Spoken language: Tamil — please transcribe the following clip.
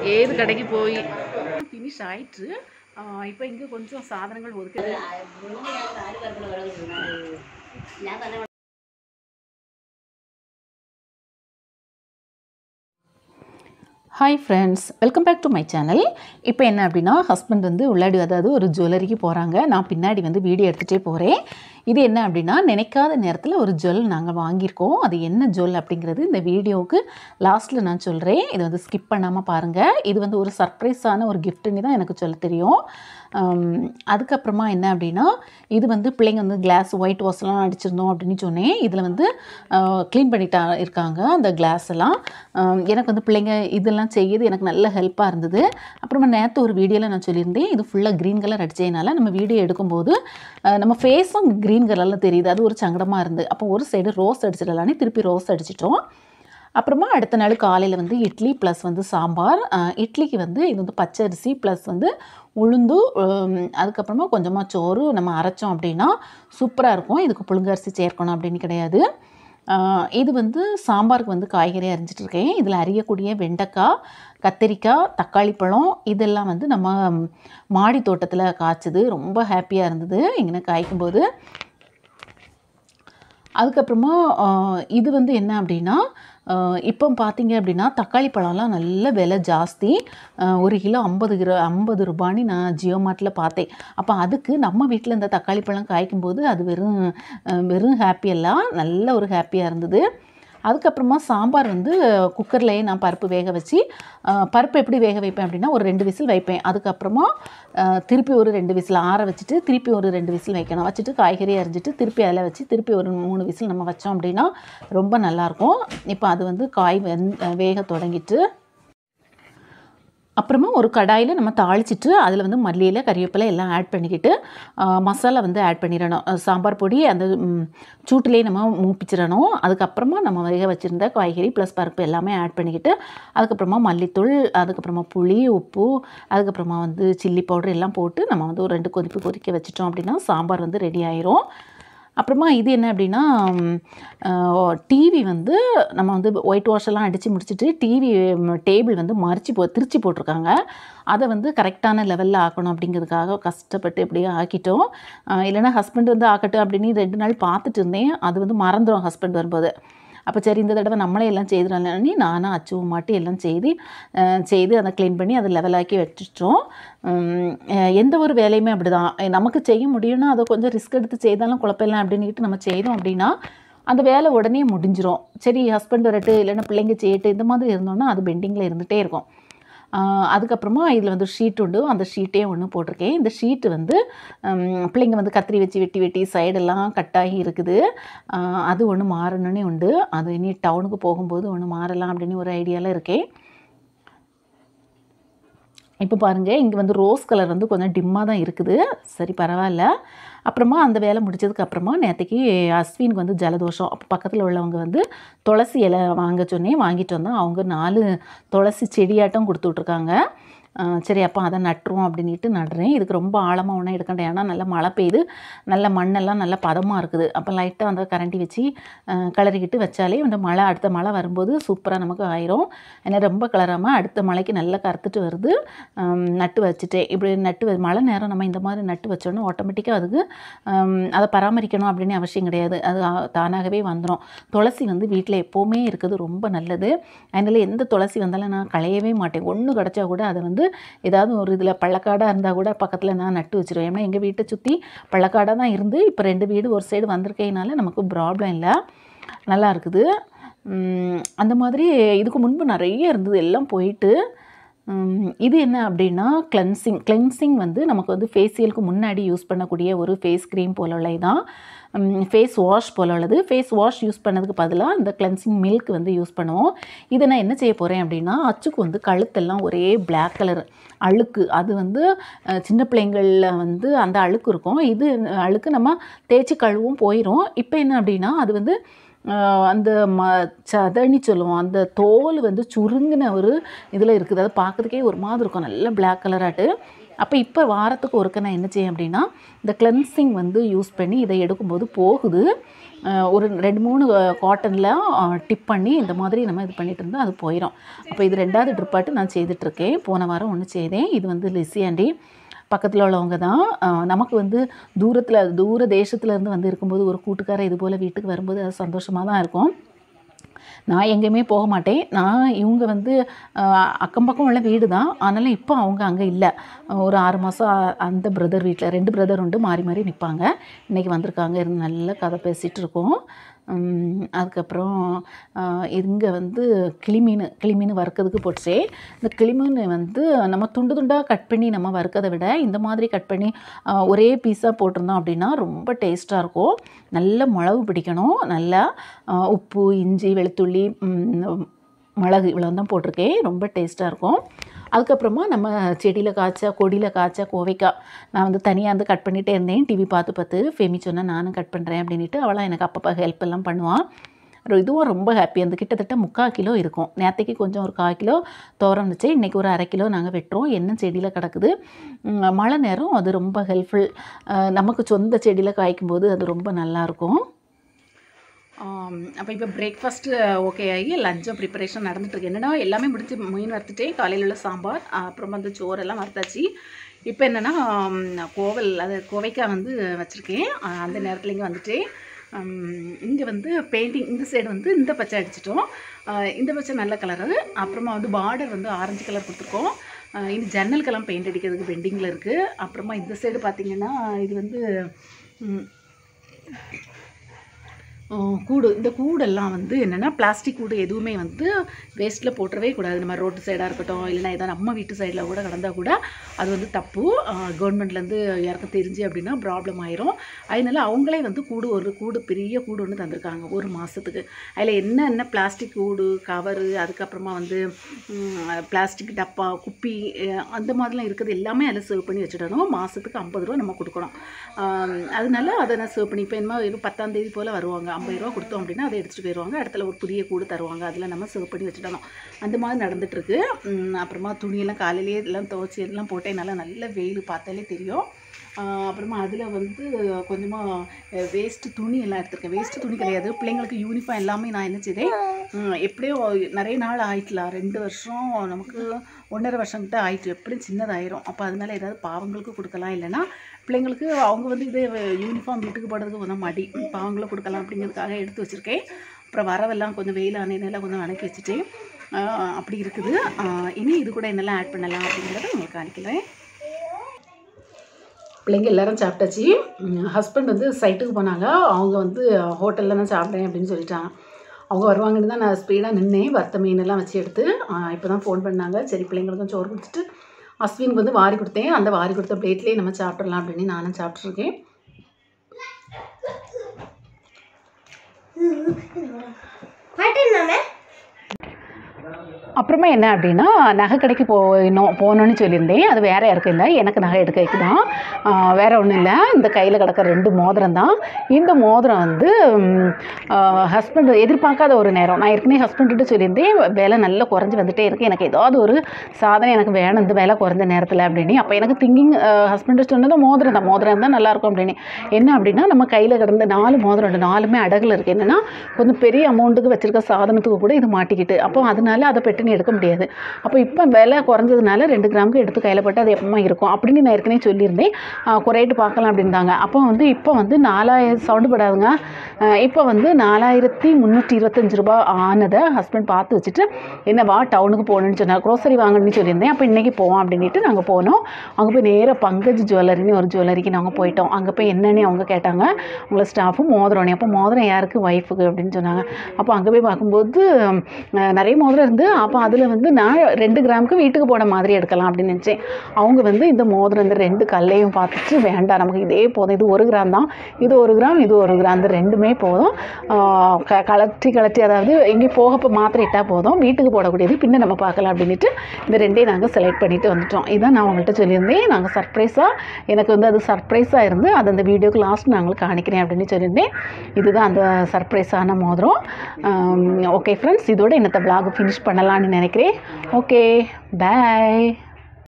ഏത് കടയ്ക്ക് പോയി ഫിനിഷ് ആയിട്ട് இப்போ இங்கே கொஞ்சம் சாதனங்கள் ஒதுக்குது ഞാൻ തന്നെ hi friends welcome back to my channel இப்போ என்ன அப்படின்னா ஹஸ்பண்ட் வந்து உள்ளாடி அதாவது ஒரு ஜுவல்லரிக்கு போகிறாங்க நான் பின்னாடி வந்து வீடியோ எடுத்துகிட்டே போகிறேன் இது என்ன அப்படின்னா நினைக்காத நேரத்தில் ஒரு ஜுவல் நாங்கள் வாங்கியிருக்கோம் அது என்ன ஜுவல் அப்படிங்கிறது இந்த வீடியோவுக்கு லாஸ்ட்டில் நான் சொல்கிறேன் இது வந்து ஸ்கிப் பண்ணாமல் பாருங்கள் இது வந்து ஒரு சர்ப்ரைஸான ஒரு கிஃப்ட்டுன்னு தான் எனக்கு சொல்ல தெரியும் ஆம், அதுக்கப்புறமா என்ன அப்படின்னா இது வந்து பிள்ளைங்க வந்து கிளாஸ் ஒயிட் வாஷ்லாம் அடிச்சிருந்தோம் அப்படின்னு சொன்னேன் இதில் வந்து க்ளீன் பண்ணிட்டா இருக்காங்க அந்த கிளாஸ் எல்லாம் ஆம், எனக்கு வந்து பிள்ளைங்க இதெல்லாம் செய்யுது எனக்கு நல்ல ஹெல்ப்பாக இருந்தது அப்புறமா நேற்று ஒரு வீடியோவில் நான் சொல்லியிருந்தேன் இது ஃபுல்லாக க்ரீன் கலர் அடித்ததுனால நம்ம வீடியோ எடுக்கும்போது அஹ், நம்ம ஃபேஸும் க்ரீன் கலரில் தெரியுது அது ஒரு சங்கடமாக இருந்து அப்போ ஒரு சைடு ரோஸ் அடிச்சிடலான்னு திருப்பி ரோஸ் அடிச்சிட்டோம் அப்புறமா அடுத்த நாள் காலையில் வந்து இட்லி ப்ளஸ் வந்து சாம்பார் அஹ், இட்லிக்கு வந்து இது வந்து பச்சரிசி ப்ளஸ் வந்து உளுந்து உம், அதுக்கப்புறமா கொஞ்சமாக சோறு நம்ம அரைச்சோம் அப்படின்னா சூப்பராக இருக்கும் இதுக்கு புழுங்கரிசி சேர்க்கணும் அப்படின்னு கிடையாது அஹ், இது வந்து சாம்பாருக்கு வந்து காய்கறி அரிஞ்சிட்டு இருக்கேன் இதில் அரியக்கூடிய வெண்டைக்காய் கத்திரிக்காய் தக்காளி பழம் இதெல்லாம் வந்து நம்ம மாடி தோட்டத்தில் காய்ச்சது ரொம்ப ஹாப்பியாக இருந்தது இங்கே காய்க்கும்போது அதுக்கப்புறமா ஆஹ், இது வந்து என்ன அப்படின்னா ஆஹ், இப்போ பார்த்தீங்க அப்படின்னா தக்காளி பழம்லாம் நல்ல விலை ஜாஸ்தி ஆஹ், ஒரு கிலோ ஐம்பது கிலோ ஐம்பது ரூபான்னு நான் ஜியோ மார்ட்டில் பார்த்தேன் அப்போ அதுக்கு நம்ம வீட்டில் இந்த தக்காளி பழம் காய்க்கும்போது அது வெறும் ஆஹ், வெறும் ஹாப்பியெல்லாம் நல்ல ஒரு ஹாப்பியாக இருந்தது அதுக்கப்புறமா சாம்பார் வந்து குக்கர்லேயே நான் பருப்பு வேக வச்சு ஆஹ், பருப்பு எப்படி வேக வைப்பேன் அப்படின்னா ஒரு ரெண்டு விசில் வைப்பேன் அதுக்கப்புறமா ஆஹ், திருப்பி ஒரு ரெண்டு விசில் ஆற வச்சுட்டு திருப்பி ஒரு ரெண்டு விசில் வைக்கணும் வச்சுட்டு காய்கறி அரிஞ்சிட்டு திருப்பி அதில் வச்சு திருப்பி ஒரு மூணு விசில் நம்ம வச்சோம் அப்படின்னா ரொம்ப நல்லாயிருக்கும் இப்போ அது வந்து காய் வெந் வேக தொடங்கிட்டு அப்புறமா ஒரு கடாயில் நம்ம தாளிச்சிட்டு அதில் வந்து மல்லியில் கறிவேப்பிலை எல்லாம் ஆட் பண்ணிக்கிட்டு ஆ, மசாலா வந்து ஆட் பண்ணிடணும் அஹ் சாம்பார் பொடி அந்த ம், சூட்டிலே நம்ம மூப்பிச்சிடணும் அதுக்கப்புறமா நம்ம வேக வச்சுருந்த காய்கறி ப்ளஸ் பருப்பு எல்லாமே ஆட் பண்ணிக்கிட்டு அதுக்கப்புறமா மல்லித்தூள் அதுக்கப்புறமா புளி உப்பு அதுக்கப்புறமா வந்து சில்லி பவுடர் எல்லாம் போட்டு நம்ம வந்து ஒரு ரெண்டு கொதிப்பு கொதிக்க வச்சிட்டோம் அப்படின்னா சாம்பார் வந்து ரெடி ஆயிரும் அப்புறமா இது என்ன அப்படின்னா டிவி வந்து நம்ம வந்து ஒயிட் வாஷ் எல்லாம் அடித்து முடிச்சுட்டு டிவி டேபிள் வந்து மறிச்சு போ திருச்சி போட்டிருக்காங்க அதை வந்து கரெக்டான லெவலில் ஆக்கணும் அப்படிங்கிறதுக்காக கஷ்டப்பட்டு எப்படியோ ஆக்கிட்டோம் அஹ் இல்லைன்னா ஹஸ்பண்ட் வந்து ஆக்கட்டும் அப்படின்னு ரெண்டு நாள் பார்த்துட்டு இருந்தேன் அது வந்து மறந்துடும் ஹஸ்பண்ட் வரும்போது அப்போ சரி இந்த தடவை நம்மளே எல்லாம் செய்திடலாம்னு நானும் அச்சுவும் மாட்டி எல்லாம் செய்து அஹ், செய்து அதை க்ளீன் பண்ணி அதை லெவலாக்கி வச்சுட்டோம் உம், அஹ், எந்த ஒரு வேலையுமே அப்படி தான் நமக்கு செய்ய முடியும்னா அதை கொஞ்சம் ரிஸ்க் எடுத்து செய்தாலும் குழப்பம் அப்படின்னுட்டு நம்ம செய்தோம் அப்படின்னா அந்த வேலை உடனே முடிஞ்சிரும் சரி ஹஸ்பண்ட் வரட்டு இல்லைன்னா பிள்ளைங்க செய்யட்டு இந்த மாதிரி இருந்தோம்னா அது பெண்டிங்கில் இருந்துகிட்டே இருக்கும் ஆஹ் அதுக்கப்புறமா இதில் வந்து ஷீட் உண்டு அந்த ஷீட்டே ஒன்று போட்டிருக்கேன் இந்த ஷீட்டு வந்து ஹம், பிள்ளைங்க வந்து கத்திரி வச்சு வெட்டி வெட்டி சைடெல்லாம் கட்டாகி இருக்குது ஆஹ் அது ஒன்று மாறணுன்னே உண்டு அது இனி டவுனுக்கு போகும்போது ஒன்று மாறலாம் அப்படின்னு ஒரு ஐடியாவில் இருக்கேன் இப்போ பாருங்கள் இங்கே வந்து ரோஸ் கலர் வந்து கொஞ்சம் டிம்மாக தான் இருக்குது சரி பரவாயில்ல அப்புறமா அந்த வேலை முடிச்சதுக்கு அப்புறமா நேற்றுக்கு அஸ்வினுக்கு வந்து ஜலதோஷம் அப்போ பக்கத்தில் உள்ளவங்க வந்து துளசி இலை வாங்க சொன்னேன் வாங்கிட்டு வந்தோம் அவங்க நாலு துளசி செடியாட்டம் கொடுத்து விட்ருக்காங்க ஆஹ் சரி அப்போ அதை நட்டுருவோம் அப்படின்ட்டு நடுறேன் இதுக்கு ரொம்ப ஆழமாக ஒன்றும் எடுக்கண்டேன் ஏன்னா நல்லா மழை பெய்யுது நல்ல மண்ணெல்லாம் நல்ல பதமாக இருக்குது அப்போ லைட்டாக அந்த கரண்டி வச்சு ஆஹ் கிளறிக்கிட்டு வச்சாலே இந்த மழை அடுத்த மழை வரும்போது சூப்பராக நமக்கு ஆயிரும் ஏன்னா ரொம்ப கிளறாமல் அடுத்த மழைக்கு நல்லா கறுத்துட்டு வருது ஆம், நட்டு வச்சுட்டேன் இப்படி நட்டு வ- மழை நேரம் நம்ம இந்த மாதிரி நட்டு வச்சோன்னா ஆட்டோமேட்டிக்காக அதுக்கு ஆம், அதை பராமரிக்கணும் அப்படின்னு அவசியம் கிடையாது அது ஆ- தானாகவே வந்துடும் துளசி வந்து வீட்டில் எப்போவுமே இருக்குது ரொம்ப நல்லது அதனால் எந்த துளசி வந்தாலும் நான் களையவே மாட்டேன் ஒன்று கிடச்சா கூட அதை வந்து ஏதாவது ஒரு இதில் பள்ளக்காடாக இருந்தால் கூட பக்கத்தில் நான் நட்டு வச்சிருவேன் ஏன்னா எங்கள் வீட்டை சுற்றி பள்ளக்காடாக தான் இருந்து இப்போ ரெண்டு வீடு ஒரு சைடு வந்திருக்கேனால நமக்கு ப்ராப்ளம் இல்லை நல்லா இருக்குது உம், அந்த மாதிரி இதுக்கு முன்பு நிறைய இருந்தது எல்லாம் போயிட்டு உம், இது என்ன அப்படின்னா கிளென்சிங் கிளென்சிங் வந்து நமக்கு வந்து ஃபேஷியலுக்கு முன்னாடி யூஸ் பண்ணக்கூடிய ஒரு ஃபேஸ் க்ரீம் போல உள்ளது தான் ஃபேஸ் வாஷ் போல உள்ளது ஃபேஸ் வாஷ் யூஸ் பண்ணதுக்கு பதிலாக இந்த கிளென்சிங் மில்க் வந்து யூஸ் பண்ணுவோம் இதை நான் என்ன செய்ய போகிறேன் அப்படின்னா அச்சுக்கு வந்து கழுத்தெல்லாம் ஒரே Black கலர் அழுக்கு அது வந்து அஹ், சின்ன பிள்ளைங்களில் வந்து அந்த அழுக்கு இருக்கும் இது அழுக்கு நம்ம தேய்ச்சி கழுவும் போயிடும் இப்போ என்ன அப்படின்னா அது வந்து ஆஹ் அந்த ம சதனி சொல்லுவோம் அந்த தோல் வந்து சுருங்கின ஒரு இதில் இருக்குது அது பார்க்கறதுக்கே ஒரு மாதிரி இருக்கும் நல்ல Black கலராட்டு அப்போ இப்போ வாரத்துக்கு ஒருக்க நான் என்ன செய்யேன் அப்படின்னா இந்த கிளென்சிங் வந்து யூஸ் பண்ணி இதை எடுக்கும்போது போகுது அஹ் ஒரு ரெண்டு மூணு காட்டனில் டிப் பண்ணி இந்த மாதிரி நம்ம இது பண்ணிட்டு இருந்தால் அது போயிடும் அப்போ இது ரெண்டாவது ட்ரிப்பாட்டு நான் செய்துட்ருக்கேன் போன வாரம் ஒன்று செய்தேன் இது வந்து லிசி ஆண்டி பக்கத்தில் உள்ளவங்க தான் அஹ் நமக்கு வந்து தூரத்தில் தூர தேசத்துலேருந்து வந்து இருக்கும்போது ஒரு கூட்டுக்காரர் இது போல் வீட்டுக்கு வரும்போது அது சந்தோஷமாக தான் இருக்கும் நான் எங்கேயுமே போக மாட்டேன் நான் இவங்க வந்து அஹ், அக்கம் பக்கம் உள்ள வீடு தான் ஆனாலும் இப்போ அவங்க அங்கே இல்லை ஒரு ஆறு மாதம் அந்த பிரதர் வீட்டில் ரெண்டு பிரதர் உண்டு மாறி மாறி நிற்பாங்க இன்றைக்கி வந்திருக்காங்க இருந்து நல்ல கதை பேசிகிட்டு இருக்கோம் உம், அதுக்கப்புறம் இங்கே வந்து கிளிமீன் கிளிமீன் வறுக்கிறதுக்கு போட்டுச்சே இந்த கிளிமீன் வந்து நம்ம துண்டு துண்டாக கட் பண்ணி நம்ம வறுக்கிறதை விட இந்த மாதிரி கட் பண்ணி ஆஹ், ஒரே பீஸாக போட்டிருந்தோம் அப்படின்னா ரொம்ப டேஸ்ட்டாக இருக்கும் நல்ல மிளகு பிடிக்கணும் நல்லா ஆஹ், உப்பு இஞ்சி வெளுத்துள்ளி ம், மிளகு இவ்வளோ தான் போட்டிருக்கேன் ரொம்ப டேஸ்ட்டாக இருக்கும் அதுக்கப்புறமா நம்ம செடியில் காய்ச்ச கொடியில் காய்ச்ச கோவைக்காய் நான் வந்து தனியாக வந்து கட் பண்ணிகிட்டே இருந்தேன் டிவி பார்த்து பார்த்து ஃபெமி சொன்னா நானும் கட் பண்ணுறேன் அப்படின்ட்டு அவளாம் எனக்கு அப்பப்போ ஹெல்ப் எல்லாம் பண்ணுவாள் ஒரு இதுவும் ரொம்ப ஹாப்பி அந்த கிட்டத்தட்ட முக்கால் கிலோ இருக்கும் நேற்றுக்கு கொஞ்சம் ஒரு கால் கிலோ தோரம் வச்சு இன்றைக்கி ஒரு அரை கிலோ நாங்கள் வெட்டுறோம் என்ன செடியில் கிடக்குது உம், மழை நேரம் அது ரொம்ப ஹெல்ப்ஃபுல் நமக்கு சொந்த செடியில் காய்க்கும் போது அது ரொம்ப நல்லாயிருக்கும் அப்போ இப்போ பிரேக்ஃபாஸ்ட்டு ஓகே ஆகி லஞ்சும் ப்ரிப்பரேஷன் நடந்துட்டுருக்கு என்னென்னா எல்லாமே முடிஞ்சு மீன் வறுத்துட்டேன் காலையில் உள்ள சாம்பார் அப்புறம் வந்து சோறெல்லாம் வறுத்தாச்சு இப்போ என்னென்னா கோவல் அது கோவைக்காய் வந்து வச்சுருக்கேன் அந்த நேரத்தில் இங்கே வந்துட்டேன் இங்கே வந்து பெயிண்டிங் இந்த சைடு வந்து இந்த பச்சை அடிச்சிட்டோம் ஆஹ் இந்த பச்சை நல்ல கலரு அப்புறமா வந்து பார்டர் வந்து ஆரஞ்சு கலர் கொடுத்துருக்கோம் ஆஹ் இது ஜன்னலுக்கெல்லாம் பெயிண்ட் அடிக்கிறதுக்கு பெண்டிங்கில் இருக்குது அப்புறமா இந்த சைடு பார்த்திங்கன்னா இது வந்து ம், ஆஹ் கூடு இந்த கூடெல்லாம் வந்து என்னென்னா பிளாஸ்டிக் கூடு எதுவுமே வந்து வேஸ்ட்டில் போட்டுறவே கூடாது நம்ம ரோட்டு சைடாக இருக்கட்டும் இல்லைன்னா ஏதாவது நம்ம வீட்டு சைடில் கூட கடந்தால் கூட அது வந்து தப்பு கவர்மெண்ட்லேருந்து யாருக்கும் தெரிஞ்சு அப்படின்னா ப்ராப்ளம் ஆயிரும் அதனால அவங்களே வந்து கூடு ஒரு கூடு பெரிய கூடு ஒன்று தந்திருக்காங்க ஒரு மாதத்துக்கு அதில் என்னென்ன பிளாஸ்டிக் கூடு கவரு அதுக்கப்புறமா வந்து பிளாஸ்டிக் டப்பா குப்பி அஹ் அந்த மாதிரிலாம் இருக்குது எல்லாமே அதில் சேவ் பண்ணி வச்சுடணும் மாதத்துக்கு ஐம்பது ரூபா நம்ம கொடுக்கணும் ஆம், அதனால அதை நான் சேவ் பண்ணி இப்போ என்ன ஒரு பத்தாம் தேதி போல் வருவாங்க ஐம்பது ரூபா கொடுத்தோம் அப்படின்னா அதை எடுத்துகிட்டு போயிடுவாங்க இடத்துல ஒரு புதிய கூடு தருவாங்க அதில் நம்ம சேவ் பண்ணி வச்சுடணும் அந்த மாதிரி நடந்துகிட்ருக்கு அப்புறமா துணியெல்லாம் காலையிலேயே எல்லாம் துவச்சி எல்லாம் போட்டேன் நல்லா நல்ல வெயில் பார்த்தாலே தெரியும் ஆஹ் அப்புறமா அதில் வந்து கொஞ்சமாக வேஸ்ட்டு துணி எல்லாம் எடுத்திருக்கேன் வேஸ்ட்டு துணி கிடையாது பிள்ளைங்களுக்கு யூனிஃபார்ம் எல்லாமே நான் என்ன செய்தேன் உம், எப்படியோ நிறைய நாள் ஆயிட்டலாம் ரெண்டு வருஷம் நமக்கு ஒன்றரை வருஷம் கிட்ட ஆயிட்டு எப்படியும் சின்னதாயிரும் அப்போ அதனால ஏதாவது பாவங்களுக்கு கொடுக்கலாம் இல்லைன்னா பிள்ளைங்களுக்கு அவங்க வந்து இது யூனிஃபார்ம் வீட்டுக்கு போடுறதுக்கு கொஞ்சம் மடி பாவங்களுக்கு கொடுக்கலாம் அப்படிங்கிறதுக்காக எடுத்து வச்சுருக்கேன் அப்புறம் வரவெல்லாம் கொஞ்சம் வெயில் ஆனதுனால கொஞ்சம் வணக்கி வச்சுட்டேன் ஆஹ் அப்படி இருக்குது ஆஹ் இனி இது கூட என்னெல்லாம் ஆட் பண்ணலாம் அப்படிங்கிறத உங்களுக்கு காணிக்கிறேன் பிள்ளைங்க எல்லாரும் சாப்பிட்டாச்சு ஹஸ்பண்ட் வந்து சைட்டுக்கு போனாங்க அவங்க வந்து ஹோட்டலில் தான் சாப்பிட்றேன் அப்படின்னு சொல்லிட்டாங்க அவங்க வருவாங்கன்னு தான் நான் ஸ்பீடாக நின்னேன் வறுத்த மீனெல்லாம் வச்சு எடுத்து இப்போ தான் ஃபோன் பண்ணாங்க சரி பிள்ளைங்களுக்கும் சோறு கொடுத்துட்டு அஸ்வினுக்கு வந்து வாரி கொடுத்தேன் அந்த வாரி கொடுத்த பிளேட்லேயே நம்ம சாப்பிட்றலாம் அப்படின்னு நானும் சாப்பிட்ருக்கேன் அப்புறமா என்ன அப்படின்னா நகை கடைக்கு போயணும் போகணுன்னு சொல்லியிருந்தேன் அது வேற யாருக்கும் இல்லை எனக்கு நகை எடுக்க தான் ஆஹ் வேற ஒன்றும் இல்லை இந்த கையில் கிடக்கிற ரெண்டு மோதிரம் தான் இந்த மோதிரம் வந்து ஹஸ்பண்ட் எதிர்பார்க்காத ஒரு நேரம் நான் ஏற்கனவே ஹஸ்பண்ட்டு சொல்லியிருந்தேன் விலை நல்லா குறைஞ்சி வந்துட்டே இருக்கு எனக்கு ஏதாவது ஒரு சாதனை எனக்கு வேணும் இந்த விலை குறைஞ்ச நேரத்தில் அப்படின்னு அப்போ எனக்கு திங்கிங் ஹஸ்பண்டு சொன்னது மோதிரம் தான் மோதிரம் தான் நல்லாயிருக்கும் அப்படின்னு என்ன அப்படின்னா நம்ம கையில் கிடந்த நாலு மோதிரம் உண்டு நாலுமே அடகுல இருக்குது என்னென்னா கொஞ்சம் பெரிய அமௌண்ட்டுக்கு வச்சிருக்க சாதனத்துக்கு கூட இது மாட்டிக்கிட்டு அப்போ அதனால அதை பெட்டுன்னு எடுக்க முடியாது அப்போ இப்போ விலை குறைஞ்சதுனால ரெண்டு கிராமுக்கு எடுத்து கையில் போட்டு அது எப்பமா இருக்கும் அப்படின்னு நான் ஏற்கனவே சொல்லியிருந்தேன் ஆஹ் குறையிட்டு பார்க்கலாம் அப்படின்றாங்க அப்போ வந்து இப்போ வந்து நாலாயிரம் சவுண்டு படாதுங்க ஆஹ் இப்போ வந்து நாலாயிரத்தி முந்நூற்றி இருபத்தஞ்சு ரூபா ஆனதை ஹஸ்பண்ட் பார்த்து வச்சுட்டு என்ன வா டவுனுக்கு போகணுன்னு சொன்னார் க்ரோசரி வாங்கணும்னு சொல்லியிருந்தேன் அப்போ இன்றைக்கி போவோம் அப்படின்ட்டு நாங்கள் போனோம் அங்கே போய் நேராக பங்கஜ் ஜுவல்லரின்னு ஒரு ஜுவல்லரிக்கு நாங்கள் போயிட்டோம் அங்கே போய் என்னன்னு அவங்க கேட்டாங்க உங்களை ஸ்டாஃபும் மோதிரம் அப்போ மோதிரம் யாருக்கு ஒய்ஃபுக்கு அப்படின்னு சொன்னாங்க அப்போ அங்கே போய் பார்க்கும்போது அஹ், நிறைய மோதிரம் இருந்து அப்போ அதில் வந்து நான் ரெண்டு கிராமுக்கு வீட்டுக்கு போன மாதிரி எடுக்கலாம் அப்படின்னு நினச்சேன் அவங்க வந்து இந்த மோதிரம் இந்த ரெண்டு கல்லையும் பார்த்துட்டு வேண்டாம் நமக்கு இதே போதும் இது ஒரு கிராம் தான் இது ஒரு கிராம் இது ஒரு கிராம் இந்த ரெண்டுமே போதும் ஆஹ் க கலட்டி கலட்டி அதாவது எங்கேயும் போக இப்போ மாத்திரை இட்டால் போதும் வீட்டுக்கு போடக்கூடியது பின்ன நம்ம பார்க்கலாம் அப்படின்ட்டு இந்த ரெண்டையும் நாங்கள் செலக்ட் பண்ணிட்டு வந்துட்டோம் இதான் நான் உங்கள்கிட்ட சொல்லியிருந்தேன் நாங்கள் சர்ப்ரைஸாக எனக்கு வந்து அது சர்ப்ரைஸாக இருந்து அது அந்த வீடியோக்கு லாஸ்ட் நான் உங்களுக்கு காணிக்கிறேன் அப்படின்னு சொல்லியிருந்தேன் இதுதான் அந்த சர்ப்ரைஸான மோதிரம் ஓகே ஃப்ரெண்ட்ஸ் இதோட என்னத்தை vlog ஃபினிஷ் பண்ணலாம்னு நினைக்கிறேன் ஓகே பை